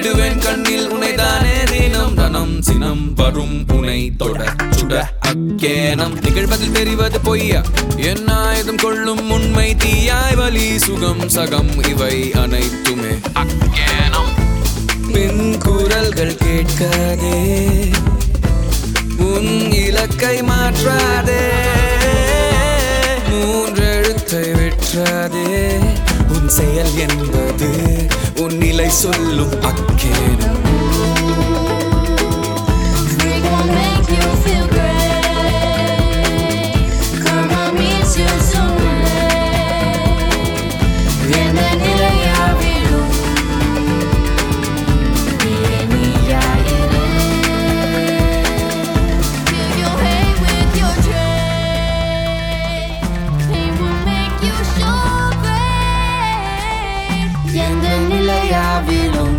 வீழ்த்திடுவேன் கண்ணில் உனைதானே தினம் தனம் சினம் வரும் உனை தொட சுட அக்கேனம் நிகழ்வதில் தெரிவது பொய்யா என்ன ஆயுதம் கொள்ளும் உண்மை தீயாய் வலி சுகம் சகம் இவை அனைத்துமே அக்கேனம் பின் குரல்கள் கேட்காதே உன் இலக்கை மாற்றாதே மூன்றெழுத்தை வெற்றாதே உன் செயல் என்பது உன் நிலை சொல்லும் அக்கேனம் Freak will make you feel great. Come on, meet you tonight. எந்த நிலையாவிலும் நீயே நீயாயிரு. Fill your head with your trade. He will make you so great. எந்த நிலையாவிலும்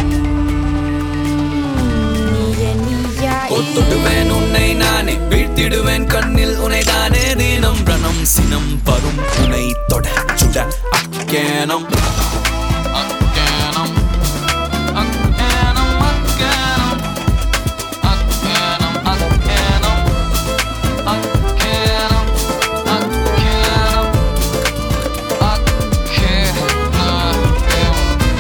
நீயே நீயாயிரு. ஒத்துடுவேன் உன்னை நானே வீழ்த்திடுவேன் கண்ணில் உனை தானே தினம் ரணம் சினம் வரும் உனை தொட சுட அக்கேனம் அக்கேனம் அக்கேனம் அக்கேனம் அக்கேனம் அக்கேனம் அக்கேனம் அக்கேனம் அக்கேனம்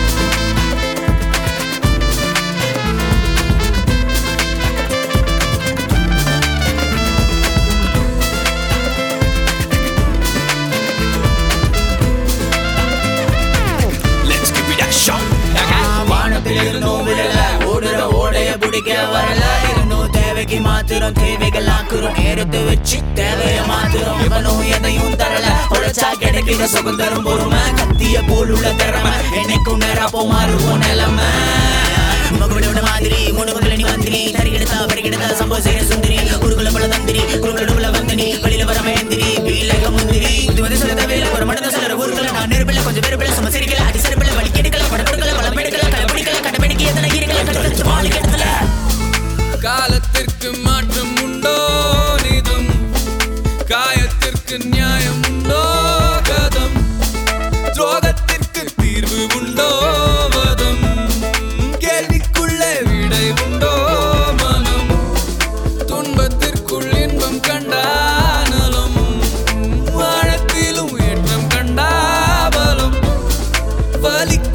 Let's give it a shot. வானத்தில் இருந்தும் விழல ஓடுற ஓடைய பிடிக்க வரல இருந்தும் தேவைக்கு மாத்திரம் தேவைகள் ஆக்குறோம் நேரத்தை வச்சு தேவைய மாத்திரம் இவனும் எதையும் தரல உழைச்சா கிடைக்கிற சுதந்திரம் பொறுமை கத்திய போல் உள்ள திறமை என்னைக்கும் நேரப்போ மாறுவோம் நிலைமை மகுவிட மாதிரி முனுகுல நீ மந்திரி தரிகிடத்தா பரிகிடத்தா சம்பவ செய்ய சுந்தரி குருகுல பல தந்திரி குருகுல வந்தனி வெளியில வர மேந்திரி வீலக முந்திரி இது வந்து சொல்ல தேவையில்ல ஒரு மடந்த சொல்ற ஊருக்குள்ள நான் நெருப்பில கொஞ்சம் வெறுப்பில சும சிரிக்கல அடி சிறப்பில வலி கெடுக்கல படம் கொடுக்கல பலம் எடுக்கல கலப்படிக்கல கடமைக்கு எத்தனை இருக்கல கட்டு மாலி கெடுக்கல காலத்திற்கு மாற்றம் உண்டோ நிதம் காயத்திற்கு நியாயம் உண்டோ கதம் துரோகத்திற்கு தீர்வு உண்டோ வதம் கேள்விக்குள்ளே விடை உண்டோ மனம் துன்பத்திற்குள் இன்பம் கண்டானலும் வாழத்திலும் ஏற்றம் கண்டாபலம் வலிக்க